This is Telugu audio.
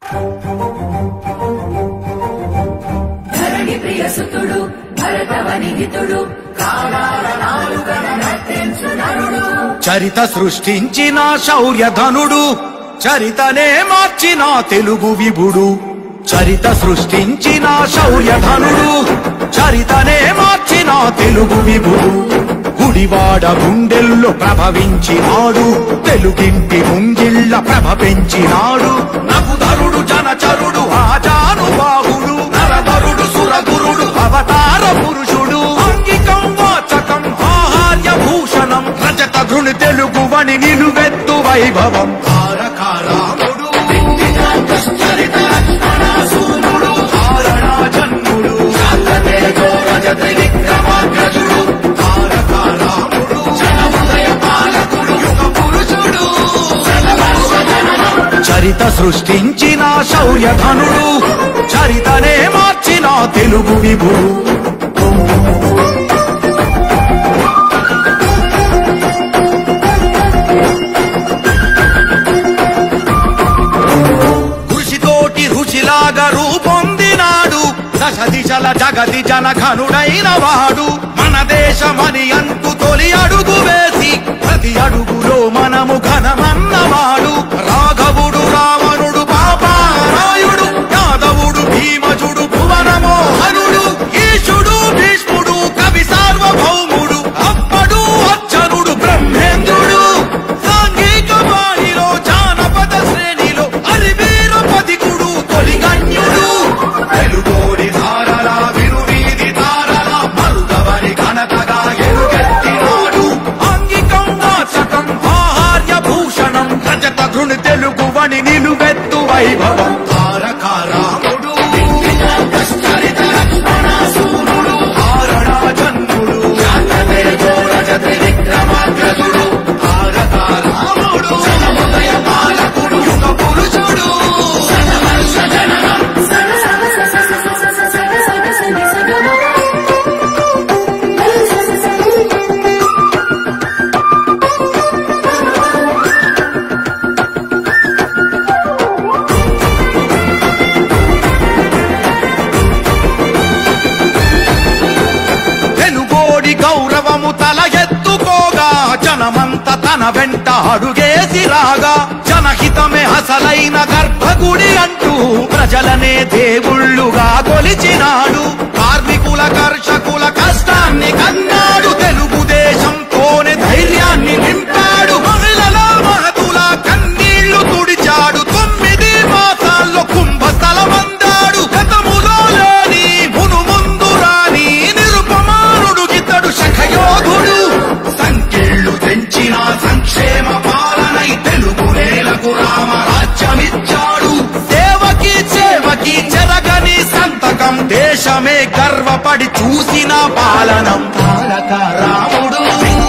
ధరణి ప్రియసుతుడు భరతవనిహితుడు కాలాల నాలుగన నర్తించు నరుడు చరిత సృష్టించిన శౌర్యధనుడు చరితనే మార్చిన తెలుగు విభుడు చరిత సృష్టించిన శౌర్యధనుడు చరితనే మార్చిన తెలుగు విభుడు గుడివాడ గుండెల్లో ప్రభవించినాడు తెలుగింటి ముంగిళ్ళ ప్రభ పెంచినాడు నగుధరుడు జనచరుడు ఆజానుబాహుడు నరధరుడు సురగురుడు అవతార పురుషుడు అంగికం వాచకం ఆహార్య భూషణం రజత ధృని తెలుగువని నిలువెత్తు వైభవం తారకారాముడు చరిత లక్ష్మణాసూనుడు ధారణా జన్ముడు శాంతతేజో రజత విక్రమాగ్రజుడు తారకారాముడు జనముదయ పాలకుడు యుగ పురుషుడు చరిత సృష్టించిన శౌర్యధనుడు చరితనే మార్చిన తెలుగు విభుడు కృషితోటి రుచిలాగా రూపొందినాడు దశ దిశల జగతి జనఘనుడైన వాడు మన దేశమని అంటూ తొలి అడుగు వేసి ప్రతి అడుగులో మనము ఘనమన్నవాడు రాఘవుడు రావణుడు పాపారాయుడు యాదవుడు భీమజుడు భువనమోహనుడు ఈశుడు భీష్ముడు కవి సార్వభౌముడు అప్పడు అర్జనుడు బ్రహ్మేంద్రుడు సాంఘిక బాణిలో జానపద శ్రేణిలో అరివీర పదికుడు తొలిగణ్యుడు తెలుగోడి ధారల విరువీధి తారల మరుగవని ఘనతగా ఎరుగెత్తినాడు అంగికం వాచకం ఆహార్య భూషణం రజత ధృని తెలుగువని నిలువెత్తు వైభవం తారకారాముడు చరిత లక్ష్మణాసూనుడు ధారణా జన్ముడు శాంతతేజో రజత విక్రమాగ్రజుడు తారకారాముడు జనముదయ పాలకుడు యుగ పురుషుడు సగ సగ సగ సగ సగ సగ సగ సగ సగమ. తెలుగోడి గౌరవము తల ఎత్తుకోగా జనమంత తన వెంట అడుగేసి రాగా జనహితమే అసలైన గర్భగుడి అంటూ ప్రజలనే దేవుళ్ళుగా కొలిచినాడు కార్మికుల కర్షకుల కష్టాన్ని కన్నాడు తెలుగుదేశంతోనే ధైర్యాన్ని నింపాడు మహిళల మహతుల కన్నీళ్లు తుడిచాడు తొమ్మిది మాసాల్లో కుంభస్థలమందాడు గతములో లేని మును ముందు రాని నిరుపమానుడు గితడు శఖయోధుడు సంఖ్యలు తెంచిన సంక్షేమ పాలనై తెలుగు నేలకు రామరాజ్యమిచ్చాడు సేవకి సేవకి చెరగని సంతకం దేశమే గర్వపడి చూసిన పాలనం తారక రాముడు